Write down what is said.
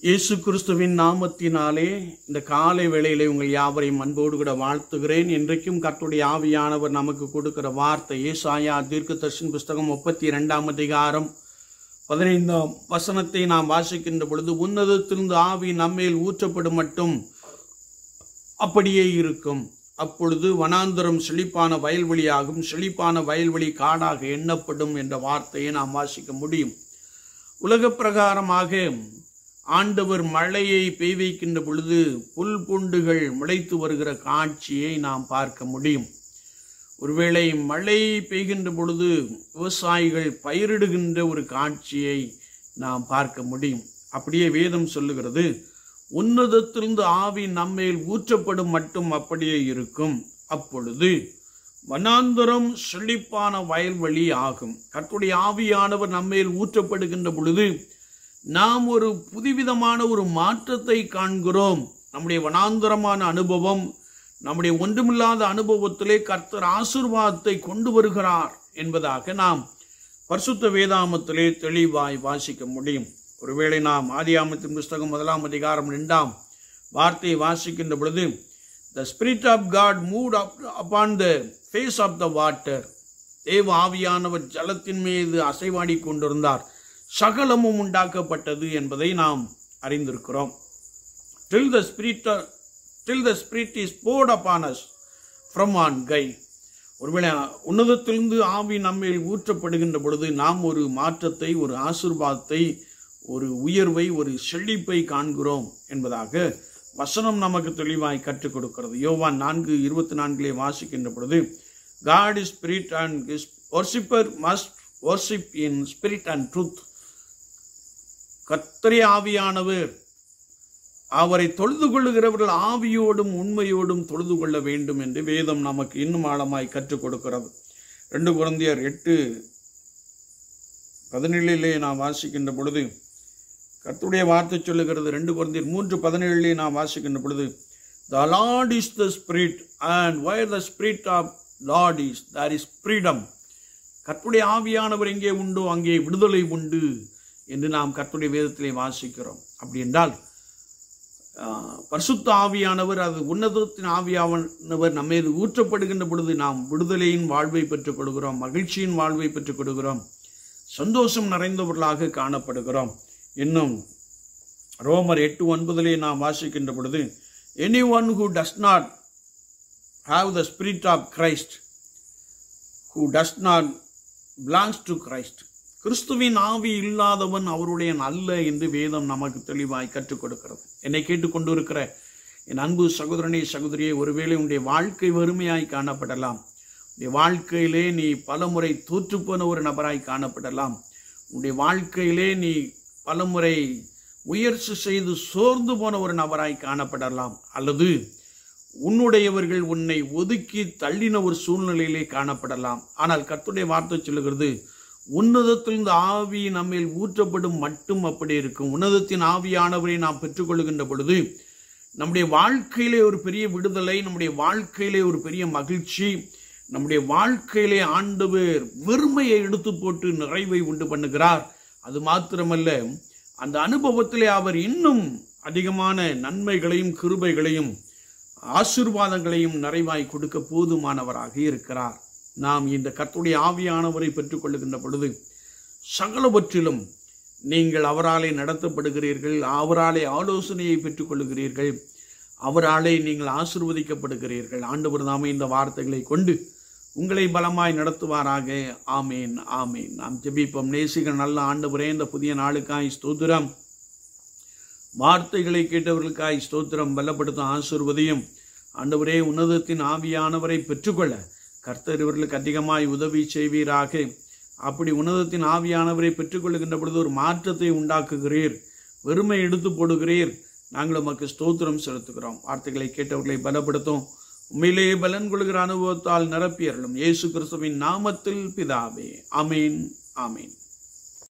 இயேசு கிறிஸ்துவின் நாமத்தினாலே இந்த காலை வேளையிலே உங்கள் யாவரையும் அன்போடு கூட வாழ்த்துகிறேன் இன்றைக்கும் கர்த்தருடைய ஆவியானவர் நமக்கு கொடுக்கிற வார்த்தை ஏசாயா தீர்க்கதர்ஷன் புஸ்தகம் முப்பத்தி இரண்டாம் அதிகாரம் பதினைந்தாம் வசனத்தை நாம் வாசிக்கின்ற பொழுது உன்னதத்திலிருந்து ஆவி நம்மேல் ஊற்றப்படும் மட்டும் அப்படியே இருக்கும் அப்பொழுது வனாந்தரம் செழிப்பான வயல்வெளியாகும் செழிப்பான வயல்வெளி காடாக எண்ணப்படும் என்ற வார்த்தையை நாம் வாசிக்க முடியும் உலக பிரகாரமாக ஆண்டவர் மழையை பெய்விக்கின்ற பொழுது புல் பூண்டுகள் முளைத்து வருகிற காட்சியை நாம் பார்க்க முடியும் ஒருவேளை மழை பெய்கின்ற பொழுது விவசாயிகள் பயிரிடுகின்ற ஒரு காட்சியை நாம் பார்க்க முடியும் அப்படியே வேதம் சொல்லுகிறது உன்னதத்திலிருந்து ஆவி நம்மேல் ஊற்றப்படும் மட்டும் அப்படியே இருக்கும் அப்பொழுது வனாந்தரம் செழிப்பான வயல்வெளி ஆகும் கர்த்தருடைய ஆவியானவர் நம்மேல் ஊற்றப்படுகின்ற பொழுது நாம் ஒரு புதுவிதமான ஒரு மாற்றத்தை காண்கிறோம் நம்முடைய வனாந்தரமான அனுபவம் நம்முடைய ஒன்றுமில்லாத அனுபவத்திலே கர்த்தர் ஆசிர்வாதத்தை கொண்டு வருகிறார் என்பதாக நாம் பரிசுத்த வேதாமத்திலே தெளிவாய் வாசிக்க முடியும் ஒருவேளை நாம் ஆதியாமத்தின் புஸ்தகம் முதலாம் அதிகாரம் இரண்டாம் வார்த்தையை வாசிக்கின்ற பொழுது the spirit of God moved upon the face of the water தேவ ஆவியானவர் ஜலத்தின் மீது அசைவாடி கொண்டிருந்தார் சகலமும் உண்டாக்கப்பட்டது என்பதை நாம் அறிந்திருக்கிறோம் till the spirit till the spirit is poured upon us from on high ஒருவேளை உன்னதத்திலிருந்து ஆவி நம்மில் ஊற்றப்படுகின்ற பொழுது நாம் ஒரு மாற்றத்தை ஒரு ஆசிர்வாதத்தை ஒரு உயர்வை ஒரு செழிப்பை காண்கிறோம் என்பதாக வசனம் நமக்கு தெளிவாய் கற்றுக் கொடுக்கிறது யோவான் நான்கு இருபத்தி நான்கிலே வாசிக்கின்ற பொழுது God is spirit and worshipper must worship in spirit and truth கத்திரை ஆவியானவர் அவரை தொழுது கொள்ளுகிறவர்கள் ஆவியோடும் உண்மையோடும் தொழுது கொள்ள வேண்டும் என்று வேதம் நமக்கு இன்னும் ஆழமாய் கற்றுக் கொடுக்கிறது ரெண்டு குழந்தையர் எட்டு பதினேழிலே நாம் வாசிக்கின்ற பொழுது கர்த்துடைய வார்த்தை சொல்லுகிறது ரெண்டு குழந்தையர் மூன்று பதினேழிலே நாம் வாசிக்கின்ற பொழுது the Lord is the spirit and where the spirit of Lord is there is freedom கர்த்துடைய ஆவியானவர் எங்கே உண்டோ அங்கே விடுதலை உண்டு என்று நாம் கர்த்துடைய வேதத்திலே வாசிக்கிறோம் அப்படி என்றால் பரிசுத்த ஆவியானவர் அது உன்னதத்தின் ஆவியானவர் நம்ம ஊற்றப்படுகின்ற பொழுது நாம் விடுதலையின் வாழ்வை பெற்றுக் கொடுக்கிறோம் மகிழ்ச்சியின் வாழ்வை பெற்றுக் கொடுக்கிறோம் சந்தோஷம் நிறைந்தவர்களாக காணப்படுகிறோம் இன்னும் ரோமர் எட்டு ஒன்பதிலே நாம் வாசிக்கின்ற பொழுது any one who does not have the spirit of Christ who does not belongs to Christ கிறிஸ்துவின் ஆவி இல்லாதவன் அவருடைய அல்ல என்று வேதம் நமக்கு தெளிவாய் கற்றுக் கொடுக்கிறது என்னை கேட்டுக்கொண்டு இருக்கிற என் அன்பு சகோதரனே சகோதரியே ஒருவேளை உன்னுடைய வாழ்க்கை வறுமையாய் காணப்படலாம் உன்னுடைய வாழ்க்கையிலே நீ பலமுறை தோற்றுப்போன ஒரு நபராய் காணப்படலாம் உன்னுடைய வாழ்க்கையிலே நீ பலமுறை முயற்சி செய்து சோர்ந்து போன ஒரு நபராய் காணப்படலாம் அல்லது உன்னுடையவர்கள் உன்னை ஒதுக்கி தள்ளின ஒரு சூழ்நிலையிலே காணப்படலாம் ஆனால் கத்துடைய வார்த்தை சொல்லுகிறது உன்னதத்திலிருந்து ஆவி நம்மில் ஊற்றப்படும் மட்டும் அப்படி இருக்கும் உன்னதத்தின் ஆவியானவரை நாம் பெற்றுக்கொள்கின்ற பொழுது நம்முடைய வாழ்க்கையிலே ஒரு பெரிய விடுதலை நம்முடைய வாழ்க்கையிலே ஒரு பெரிய மகிழ்ச்சி நம்முடைய வாழ்க்கையிலே ஆண்டவர் வெறுமையை எடுத்து போட்டு நிறைவை உண்டு பண்ணுகிறார் அது மாத்திரமல்ல அந்த அனுபவத்திலே அவர் இன்னும் அதிகமான நன்மைகளையும் கிருபைகளையும் ஆசிர்வாதங்களையும் நிறைவாய் கொடுக்க போதுமானவராக இருக்கிறார் நாம் இந்த கத்துடைய ஆவியானவரை பெற்றுக்கொள்ளுகின்ற பொழுது சகலவற்றிலும் நீங்கள் அவராலே நடத்தப்படுகிறீர்கள் அவராலே ஆலோசனையை பெற்றுக்கொள்ளுகிறீர்கள் அவராலே நீங்கள் ஆசிர்வதிக்கப்படுகிறீர்கள் ஆண்டவர் நாம இந்த வார்த்தைகளை கொண்டு உங்களை பலமாய் நடத்துவாராக ஆமேன் ஆமேன் நாம் ஜெபிப்போம் நேசிகள் நல்ல ஆண்டவரே இந்த புதிய நாளுக்காய் ஸ்தோத்திரம் வார்த்தைகளை கேட்டவர்களுக்காய் ஸ்தோத்திரம் பலப்படுத்தும் ஆசிர்வதியும் ஆண்டவரே உன்னதத்தின் ஆவியானவரை பெற்றுக்கொள்ள கர்த்தர் இவர்களுக்கு அதிகமாய் உதவி செய்வீராக அப்படி உன்னதத்தின் ஆவியானவரை பெற்றுக்கொள்கின்ற பொழுது ஒரு மாற்றத்தை உண்டாக்குகிறீர் வெறுமை எடுத்து போடுகிறீர் நாங்கள் உமக்கு ஸ்தோத்திரம் செலுத்துகிறோம் வார்த்தைகளை கேட்டவர்களை பலப்படுத்தும் உண்மையிலேயே பலன் கொள்கிற அனுபவத்தால் நிரப்பியர்களும் இயேசு கிறிஸ்துவின் நாமத்தில் பிதாவே அமீன் ஆமீன்